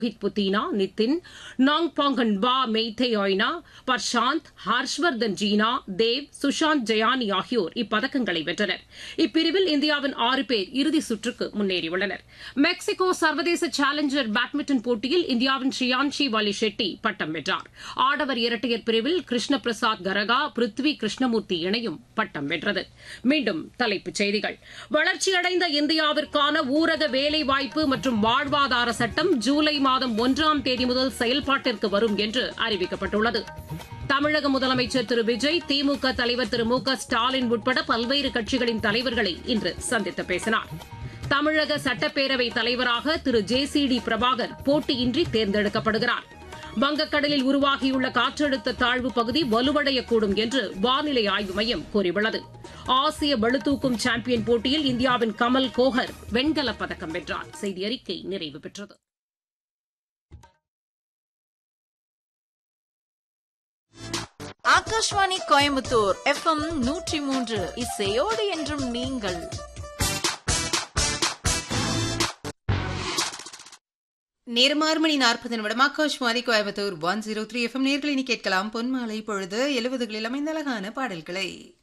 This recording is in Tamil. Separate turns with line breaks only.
புத்தீனா நிதின் நாங்பாங்கன் பா மெய்தேயாய்னா பர்ஷாந்த் ஹர்ஷ்வர்தன் ஜீனா தேவ் சுஷாந்த் ஜயானி ஆகியோர் இப்பதக்கங்களை வென்றனர் இப்பிரிவில் இந்தியாவின் ஆறு பேர் இறுதி சுற்றுக்கு முன்னேறியுள்ளனர் மெக்சிகோ சர்வதேச சேலஞ்சர் பேட்மிண்டன் போட்டியில் இந்தியாவின் ஷியான்ஷி வாலி ஷெட்டி பட்டம் வென்றார் ஆடவர் இரட்டையர் பிரிவில் கிருஷ்ண பிரசாத் கரகா பிருத்வி கிருஷ்ணமூர்த்தி இணையும் பட்டம் வென்றது மீண்டும் தலைப்புச் செய்திகள் வளர்ச்சியடைந்த இந்தியாவிற்கான ஊரக வேலைவாய்ப்பு மற்றும் வாழ்வாதார சட்டம் ஜூலை மாதம் ஒன்றாம் தேதி முதல் செயல்பாட்டிற்கு வரும் என்று அறிவிக்கப்பட்டுள்ளது தமிழக முதலமைச்சர் திரு விஜய் திமுக தலைவர் திரு மு க ஸ்டாலின் உட்பட பல்வேறு கட்சிகளின் தலைவர்களை இன்று சந்தித்து பேசினார் தமிழக சட்டப்பேரவை தலைவராக திரு ஜே சி டி பிரபாகர் போட்டியின்றி தேர்ந்தெடுக்கப்படுகிறார் வங்கக்கடலில் உருவாகியுள்ள காற்றழுத்த தாழ்வு பகுதி வலுவடையக்கூடும் என்று வானிலை ஆய்வு மையம் கூறியுள்ளது ஆசிய பளுதூக்கும் சாம்பியன் போட்டியில் இந்தியாவின் கமல் கோஹர் வெண்கலப் பதக்கம் வென்றார் செய்தி அறிக்கை நிறைவு பெற்றது
ஆகாஷ்வாணி கோயம்புத்தூர் எஃப்எம் நூற்றி மூன்று இசையோடு என்றும் நீங்கள்
நேரம் ஆறு மணி நாற்பது நிமிடம் Akashvani Coimbatore one zero three FM நேர்களை கேட்கலாம் பொன்மாலை பொழுது எழுபதுகளில் அமைந்த அழகான பாடல்களை